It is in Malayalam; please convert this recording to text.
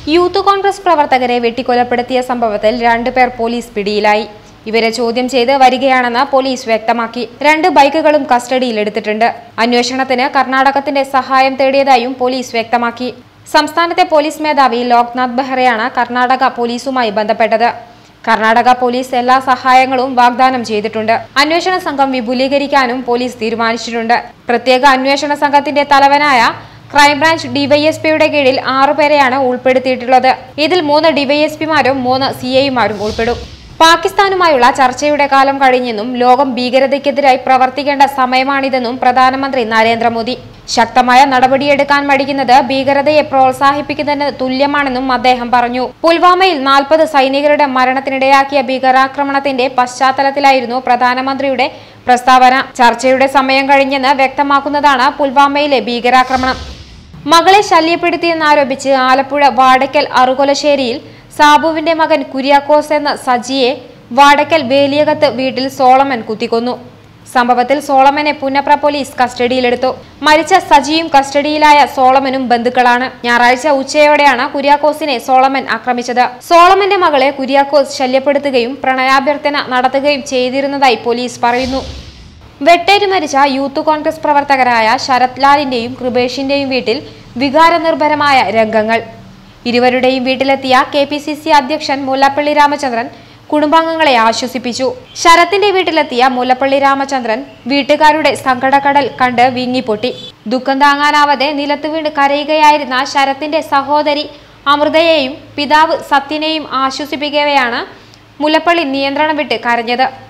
യൂത്ത് കോൺഗ്രസ് പ്രവർത്തകരെ വെട്ടിക്കൊലപ്പെടുത്തിയ സംഭവത്തിൽ രണ്ടുപേർ പോലീസ് പിടിയിലായി ഇവരെ ചോദ്യം ചെയ്ത് വരികയാണെന്ന് പോലീസ് വ്യക്തമാക്കി രണ്ട് ബൈക്കുകളും കസ്റ്റഡിയിലെടുത്തിട്ടുണ്ട് അന്വേഷണത്തിന് കർണാടകത്തിന്റെ സഹായം തേടിയതായും പോലീസ് വ്യക്തമാക്കി സംസ്ഥാനത്തെ പോലീസ് മേധാവി ലോക്നാഥ് ബെഹ്റയാണ് കർണാടക പോലീസുമായി ബന്ധപ്പെട്ടത് കർണാടക പോലീസ് എല്ലാ സഹായങ്ങളും വാഗ്ദാനം ചെയ്തിട്ടുണ്ട് അന്വേഷണ സംഘം വിപുലീകരിക്കാനും പോലീസ് തീരുമാനിച്ചിട്ടുണ്ട് പ്രത്യേക അന്വേഷണ സംഘത്തിന്റെ തലവനായ ക്രൈംബ്രാഞ്ച് ഡിവൈഎസ്പിയുടെ കീഴിൽ ആറുപേരെയാണ് ഉൾപ്പെടുത്തിയിട്ടുള്ളത് ഇതിൽ മൂന്ന് ഡിവൈഎസ്പിമാരും മൂന്ന് സി ഐമാരും ഉൾപ്പെടും പാകിസ്ഥാനുമായുള്ള ചർച്ചയുടെ കാലം കഴിഞ്ഞെന്നും ലോകം ഭീകരതയ്ക്കെതിരായി പ്രവർത്തിക്കേണ്ട സമയമാണിതെന്നും പ്രധാനമന്ത്രി നരേന്ദ്രമോദി ശക്തമായ നടപടിയെടുക്കാൻ മടിക്കുന്നത് ഭീകരതയെ പ്രോത്സാഹിപ്പിക്കുന്നതിന് തുല്യമാണെന്നും അദ്ദേഹം പറഞ്ഞു പുൽവാമയിൽ നാൽപ്പത് സൈനികരുടെ മരണത്തിനിടയാക്കിയ ഭീകരാക്രമണത്തിന്റെ പശ്ചാത്തലത്തിലായിരുന്നു പ്രധാനമന്ത്രിയുടെ പ്രസ്താവന ചർച്ചയുടെ സമയം കഴിഞ്ഞെന്ന് വ്യക്തമാക്കുന്നതാണ് പുൽവാമയിലെ ഭീകരാക്രമണം മകളെ ശല്യപ്പെടുത്തിയെന്നാരോപിച്ച് ആലപ്പുഴ വാടക്കൽ അറുകൊലശ്ശേരിയിൽ സാബുവിന്റെ മകൻ കുര്യാക്കോസ് എന്ന സജിയെ വാടക്കൽ വേലിയകത്ത് വീട്ടിൽ സോളമൻ കുത്തിക്കൊന്നു സംഭവത്തിൽ സോളമനെ പുന്നപ്ര പോലീസ് കസ്റ്റഡിയിലെടുത്തു മരിച്ച സജിയും കസ്റ്റഡിയിലായ സോളമനും ബന്ധുക്കളാണ് ഞായറാഴ്ച ഉച്ചയോടെയാണ് കുര്യാക്കോസിനെ സോളമൻ ആക്രമിച്ചത് സോളമന്റെ മകളെ കുര്യാക്കോസ് ശല്യപ്പെടുത്തുകയും പ്രണയാഭ്യർത്ഥന നടത്തുകയും ചെയ്തിരുന്നതായി പോലീസ് പറയുന്നു വെട്ടേറ്റ് മരിച്ച യൂത്ത് കോൺഗ്രസ് പ്രവർത്തകരായ ശരത് ലാലിന്റെയും കൃപേഷിന്റെയും വീട്ടിൽ വികാരനിർഭരമായ രംഗങ്ങൾ ഇരുവരുടെയും വീട്ടിലെത്തിയ കെ പി സി സി അധ്യക്ഷൻ മുല്ലപ്പള്ളി രാമചന്ദ്രൻ കുടുംബാംഗങ്ങളെ ആശ്വസിപ്പിച്ചു ശരത്തിന്റെ വീട്ടിലെത്തിയ മുല്ലപ്പള്ളി രാമചന്ദ്രൻ വീട്ടുകാരുടെ സങ്കടക്കടൽ കണ്ട് വീങ്ങിപ്പൊട്ടി ദുഃഖം താങ്ങാനാവാതെ നിലത്ത് വീണ് കരയുകയായിരുന്ന ശരത്തിന്റെ സഹോദരി അമൃതയെയും പിതാവ് സത്യനെയും ആശ്വസിപ്പിക്കവെയാണ് മുല്ലപ്പള്ളി നിയന്ത്രണം വിട്ട് കരഞ്ഞത്